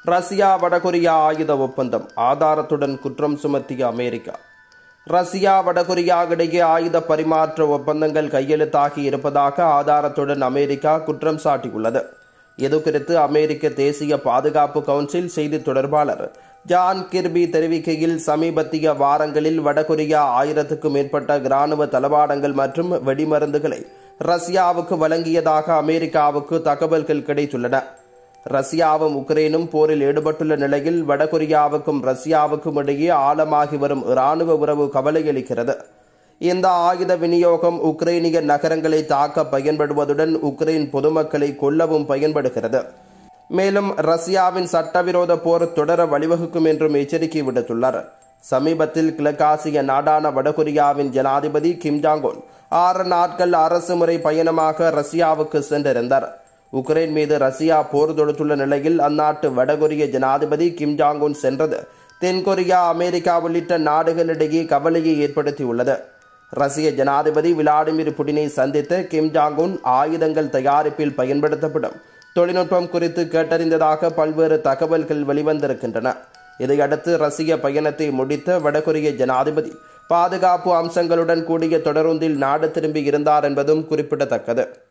Russia வடகொரியா ஆயுத ஒப்பந்தம் ஆதாரத்துடன் குற்றம் சுமத்திய அமெரிக்கா ரஷ்யா வடகொரியா இடையே ஆயுத பரிமாற்ற ஒப்பந்தங்கள் கையெழுத்தாகி இருப்பதாக ஆதாரத்துடன் அமெரிக்கா குற்றம் சாட்டியுள்ளது இது குறித்து அமெரிக்க தேசிய பாதுகாப்பு கவுன்சில் செய்தி தொடர்பாளர் ஜான் கிர்பி தெரிவிக்கையில் சமீபத்திய வாரங்களில் வடகொரியா ஆயிரத்துக்கும் மேற்பட்ட இராணுவ தளவாடங்கள் மற்றும் வெடிமருந்துகளை ரஷ்யாவுக்கு வழங்கியதாக அமெரிக்காவுக்கு தகவல்கள் கிடைத்துள்ளன ரஷ்யாவும் உக்ரைனும் போரில் ஈடுபட்டுள்ள நிலையில் வடகொரியாவுக்கும் ரஷ்யாவுக்கும் இடையே ஆழமாகி வரும் இராணுவ உறவு கவலையளிக்கிறது இந்த ஆயுத விநியோகம் உக்ரைனிய நகரங்களை தாக்க பயன்படுவதுடன் உக்ரைன் பொதுமக்களை கொல்லவும் பயன்படுகிறது மேலும் ரஷ்யாவின் சட்டவிரோத போர் தொடர வழிவகுக்கும் என்றும் எச்சரிக்கை விடுத்துள்ளார் சமீபத்தில் கிழக்காசிய நாடான வடகொரியாவின் ஜனாதிபதி கிம் ஜாங்கோன் ஆறு நாட்கள் அரசு முறை பயணமாக ரஷ்யாவுக்கு சென்றிருந்தார் உக்ரைன் மீது ரஷ்யா போர் தொடுத்துள்ள நிலையில் அந்நாட்டு வடகொரிய ஜனாதிபதி கிம் ஜாங் உன் சென்றது தென்கொரியா அமெரிக்கா உள்ளிட்ட நாடுகளிடையே கவலையை ஏற்படுத்தியுள்ளது ரஷ்ய ஜனாதிபதி விளாடிமிர் புடினை சந்தித்த கிம் ஜாங் உன் ஆயுதங்கள் தயாரிப்பில் பயன்படுத்தப்படும் தொழில்நுட்பம் குறித்து கேட்டறிந்ததாக பல்வேறு தகவல்கள் வெளிவந்திருக்கின்றன இதையடுத்து ரஷ்ய பயணத்தை முடித்த வடகொரிய ஜனாதிபதி பாதுகாப்பு அம்சங்களுடன் கூடிய தொடருந்தில் நாடு திரும்பி இருந்தார் என்பதும் குறிப்பிடத்தக்கது